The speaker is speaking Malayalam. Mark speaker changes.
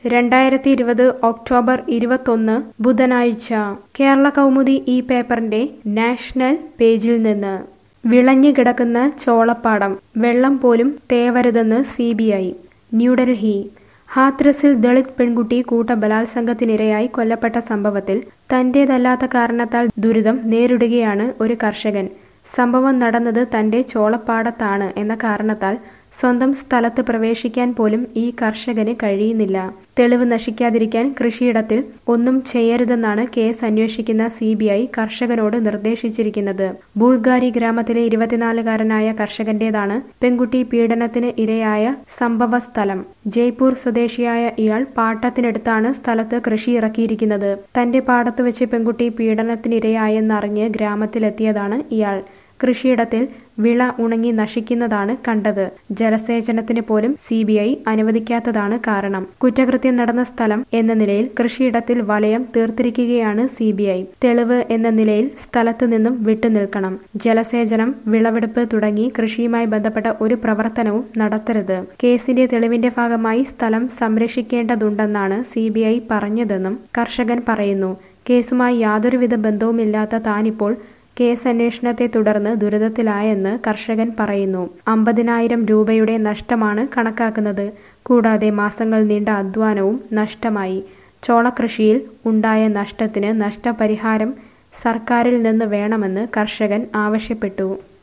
Speaker 1: രണ്ടായിരത്തി ഇരുപത് ഒക്ടോബർ ഇരുപത്തൊന്ന് ബുധനാഴ്ച കേരള കൗമുദി ഈ പേപ്പറിന്റെ നാഷണൽ പേജിൽ നിന്ന് വിളഞ്ഞു കിടക്കുന്ന ചോളപ്പാടം വെള്ളം പോലും തേവരുതെന്ന് സി ബി ഐ ന്യൂഡൽഹി ഹാത്രസിൽ ദളിത് പെൺകുട്ടി കൂട്ടബലാത്സംഗത്തിനിരയായി കൊല്ലപ്പെട്ട സംഭവത്തിൽ തന്റേതല്ലാത്ത കാരണത്താൽ ദുരിതം നേരിടുകയാണ് ഒരു കർഷകൻ സംഭവം നടന്നത് തന്റെ ചോളപ്പാടത്താണ് എന്ന കാരണത്താൽ സ്വന്തം സ്ഥലത്ത് പ്രവേശിക്കാൻ പോലും ഈ കർഷകന് കഴിയുന്നില്ല തെളിവ് നശിക്കാതിരിക്കാൻ കൃഷിയിടത്തിൽ ഒന്നും ചെയ്യരുതെന്നാണ് കേസ് അന്വേഷിക്കുന്ന സി ബി ഐ കർഷകനോട് നിർദ്ദേശിച്ചിരിക്കുന്നത് ബുൾഗാരി ഗ്രാമത്തിലെ ഇരുപത്തിനാലുകാരനായ കർഷകന്റേതാണ് പെൺകുട്ടി പീഡനത്തിന് ഇരയായ സംഭവ സ്ഥലം ജയ്പൂർ സ്വദേശിയായ ഇയാൾ പാട്ടത്തിനടുത്താണ് സ്ഥലത്ത് കൃഷി ഇറക്കിയിരിക്കുന്നത് തന്റെ പാടത്ത് വെച്ച് പെൺകുട്ടി പീഡനത്തിനിരയായെന്നറിഞ്ഞ് ഗ്രാമത്തിലെത്തിയതാണ് ഇയാൾ കൃഷിയിടത്തിൽ വിള ഉണങ്ങി നശിക്കുന്നതാണ് കണ്ടത് ജലസേചനത്തിന് പോലും സി ബി ഐ അനുവദിക്കാത്തതാണ് കാരണം കുറ്റകൃത്യം നടന്ന സ്ഥലം എന്ന നിലയിൽ കൃഷിയിടത്തിൽ വലയം തീർത്തിരിക്കുകയാണ് സി ബി ഐ തെളിവ് എന്ന നിലയിൽ സ്ഥലത്തു നിന്നും വിട്ടുനിൽക്കണം ജലസേചനം വിളവെടുപ്പ് തുടങ്ങി കൃഷിയുമായി ബന്ധപ്പെട്ട ഒരു പ്രവർത്തനവും നടത്തരുത് കേസിന്റെ തെളിവിന്റെ ഭാഗമായി സ്ഥലം സംരക്ഷിക്കേണ്ടതുണ്ടെന്നാണ് സി ബി ഐ പറഞ്ഞതെന്നും കർഷകൻ പറയുന്നു കേസുമായി യാതൊരുവിധ ബന്ധവുമില്ലാത്ത താനിപ്പോൾ കേസ് അന്വേഷണത്തെ തുടർന്ന് ദുരിതത്തിലായെന്ന് കർഷകൻ പറയുന്നു അമ്പതിനായിരം രൂപയുടെ നഷ്ടമാണ് കണക്കാക്കുന്നത് കൂടാതെ മാസങ്ങൾ നീണ്ട അധ്വാനവും നഷ്ടമായി ചോളകൃഷിയിൽ ഉണ്ടായ നഷ്ടത്തിന് നഷ്ടപരിഹാരം സർക്കാരിൽ നിന്ന് വേണമെന്ന് കർഷകൻ ആവശ്യപ്പെട്ടു